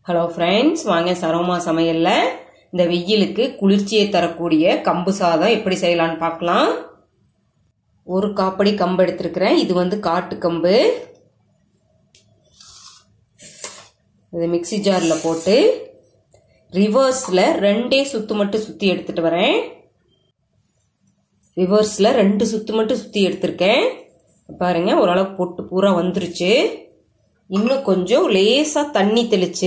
hello friends வாங்க சரோமா சமையல்ல இந்த வெயிலுக்கு குளிர்ச்சியை தரக்கூடிய கம்பு சாதம் எப்படி செய்யலாம்னு பார்க்கலாம் ஒரு காப்படி கம்பு எடுத்திருக்கிறேன் இது வந்து காட்டு கம்பு இது மிக்சி ஜாரில் போட்டு ரிவர்ஸில் ரெண்டே சுத்து மட்டும் சுற்றி எடுத்துட்டு வரேன் ரிவர்ஸில் ரெண்டு சுத்து மட்டும் சுற்றி எடுத்திருக்கேன் பாருங்க ஓரளவு பொட்டு பூரா வந்துருச்சு இன்னும் கொஞ்சம் லேசாக தண்ணி தெளிச்சு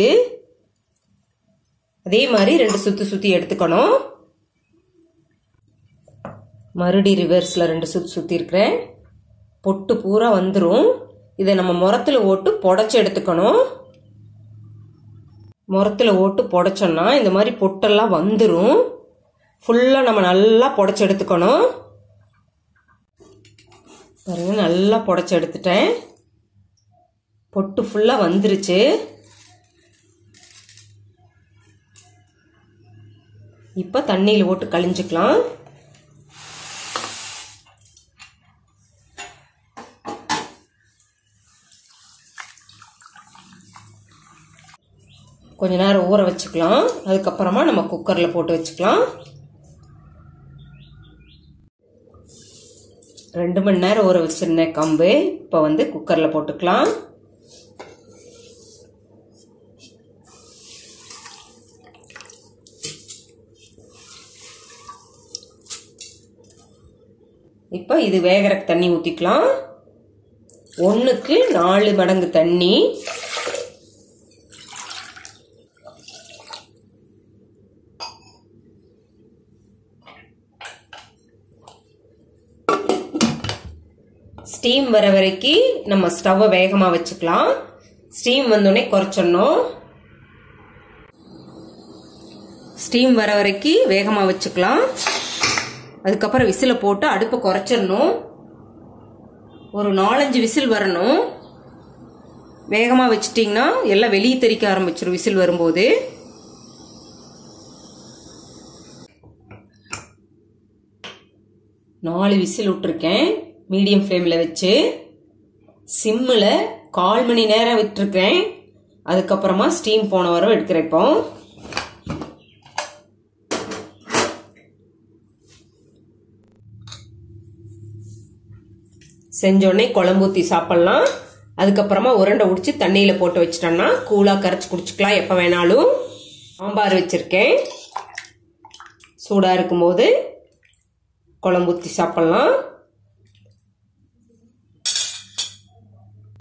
அதே மாதிரி ரெண்டு சுற்றி சுற்றி எடுத்துக்கணும் மறுபடி ரிவர்ஸில் ரெண்டு சுற்றி சுற்றி இருக்கிறேன் பொட்டு பூரா வந்துடும் இதை நம்ம முரத்தில் ஓட்டு புடச்சி எடுத்துக்கணும் முரத்தில் ஓட்டு புடச்சோன்னா இந்த மாதிரி பொட்டெல்லாம் வந்துடும் ஃபுல்லாக நம்ம நல்லா புடச்சி எடுத்துக்கணும் பாருங்க நல்லா புடச்சி எடுத்துட்டேன் பொட்டு ஃபுல்லாக வந்துருச்சு இப்போ தண்ணியில் போட்டு கழிஞ்சுக்கலாம் கொஞ்ச நேரம் ஊற வச்சுக்கலாம் அதுக்கப்புறமா நம்ம குக்கரில் போட்டு வச்சுக்கலாம் ரெண்டு மணி நேரம் ஊற வச்சிருந்தேன் கம்பு இப்போ வந்து குக்கரில் போட்டுக்கலாம் இப்போ இது வேகறக்கு தண்ணி ஊற்றிக்கலாம் ஒன்றுக்கு நாலு மடங்கு தண்ணி ஸ்டீம் வர வரைக்கும் நம்ம ஸ்டவ்வை வேகமாக வச்சுக்கலாம் ஸ்டீம் வந்தோடனே குறைச்சிடணும் ஸ்டீம் வர வரைக்கும் வேகமாக வச்சுக்கலாம் அதுக்கப்புறம் விசிலை போட்டு அடுப்பை குறைச்சிடணும் ஒரு நாலஞ்சு விசில் வரணும் வேகமாக வச்சிட்டிங்கன்னா எல்லாம் வெளியே தெறிக்க ஆரம்பிச்சிடும் விசில் வரும்போது நாலு விசில் விட்டுருக்கேன் மீடியம் ஃப்ளேமில் வச்சு சிம்மில் கால் மணி நேரம் விட்டுருக்கேன் அதுக்கப்புறமா ஸ்டீம் போன வரை எடுக்கிறேன் இப்போ செஞ்சோடனே குழம்பு ஊற்றி சாப்பிட்லாம் அதுக்கப்புறமா உருண்டை உடிச்சு தண்ணியில் போட்டு வச்சிட்டோம்னா கூலாக கரைச்சி குடிச்சிக்கலாம் எப்போ வேணாலும் சாம்பார் வச்சுருக்கேன் சூடாக இருக்கும்போது குழம்பு ஊற்றி சாப்பிட்லாம்